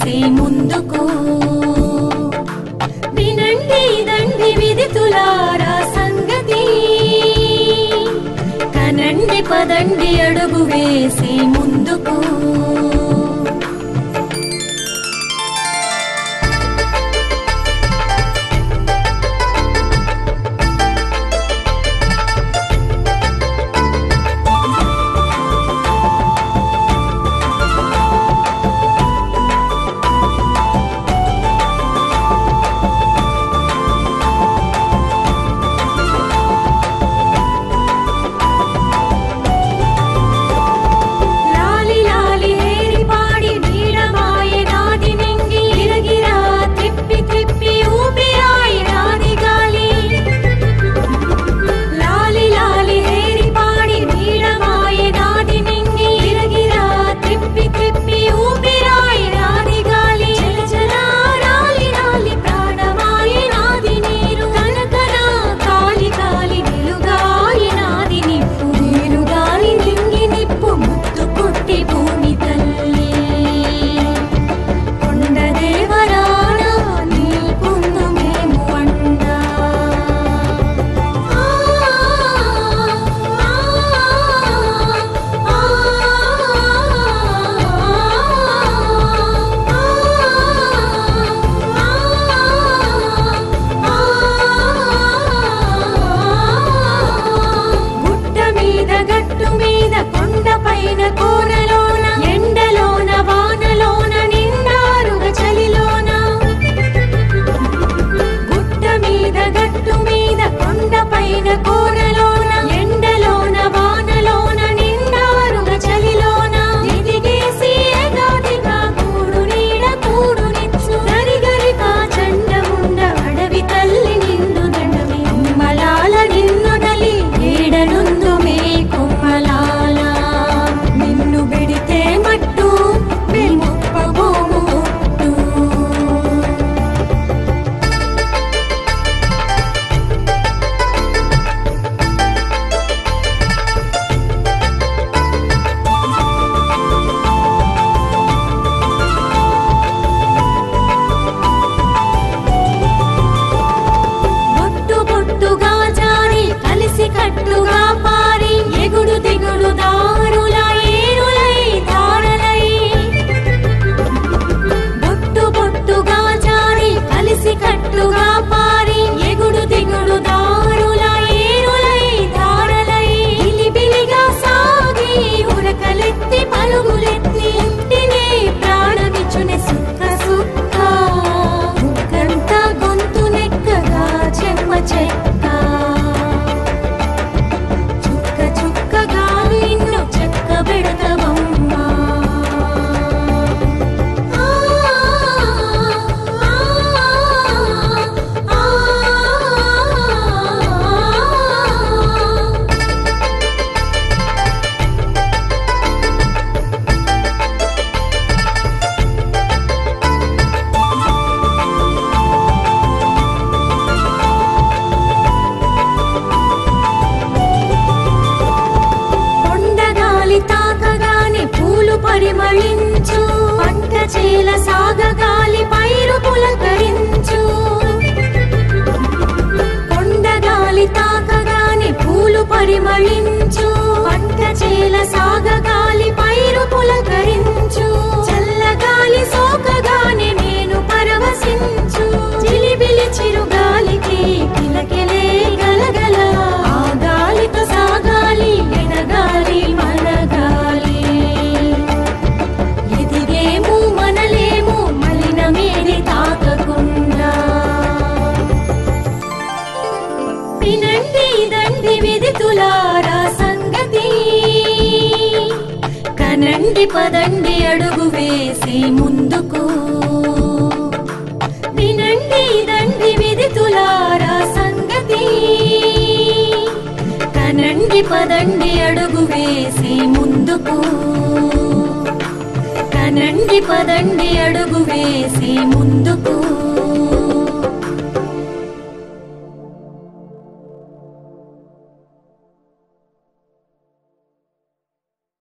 వేసి ముందుకు వినండి దండి విదితులారా సంగతి కనండి పదండి అడుగు వేసి ముందుకు లాలి లాలి హేరి పాడి నీడమాయ నాది నింగి గిరగిరా తిప్పి తిప్పి ఊపిరాయి నాది గాలి లాలి లాలి హేరి పాడి నీడమాయ నాది నింగి గిరగిరా తిప్పి తిప్పి ఊపిరాయి నాది గాలి చల చల రాలి రాలి ప్రాణమాయ నాది నీరు కనకన కాలి కాలి వెలుగాయి నాది నిప్పు నీరుగాలి నింగి నిప్పు ముత్తు కొట్టి భూమి తల్లి కొండ దేవరాన నీ పొందు మేము అండా ఆ గుట్ట మీద గట్టు మీద కొండ పైన కోనలోన ఎండలోన వానలోన నిండారుగ చలిలోన గుట్ట మీద గట్టు మీద కొండ పైన కోనలోన ఎండలోన వానలోన నిండారుగ చలిలోన ఎదిగేసి ఎగాదిగా కూడు నీడ కూడు నిచ్చు గరిగరిగా చండముండ అడవి తల్లి నిన్ను దండమే అమ్మలాల నిన్ను దలి ఏడనుందు మే కొమ్మలాల నిన్ను బిడితే మట్టు మేమొప్పబోము ఒట్టు బొట్టు బొట్టుగా జారి కలిసి కట్టుగా పారి ఎగుడు దిగుడు దారుల ఏరులై దారలై బొట్టు బొట్టుగా జారి కలిసి కట్టుగా పారి ఎగుడు దిగుడు దారుల ఏరులై దారలై బిలిబిలిగా సాగి ఉరకలెత్తి పరుగులెత్తి ఇంటినే ప్రాణమిచ్చునే సుక్క సుక్క ముక్కంతా గొంతు నెక్కగా చెమ్మ చెక్క చుక్క చుక్క గాలి ఇన్ను చెక్క పెడతవమ్మా ఆ ఆ ఆ కొండగాలి తాకగానే పూలు పరిమళించు పంట చేల సాగగాలి పైరు పులకరించు కొండగాలి తాకగానే పూలు పరిమళించు పంట చేల సాగగాలి పైరు పులకరించు చల్లగాలి సోకగానే నేను పరవశించు చిలిబిలి చిరుగాలికి కిలకిలే గలగల ఆ గాలితో సాగాలి ఎడగాలి మనగాలి ఎదిగేము మనలేము మలినమేది తాకకుండా వినండి దండి విదితులారా సంగతి కనండి పదండి అడుగు వేసి ముందుకు వినండి దండి విదితులారా సంగతి కనండి పదండి అడుగు వేసి ముందుకు కనండి పదండి అడుగు వేసి ముందుకు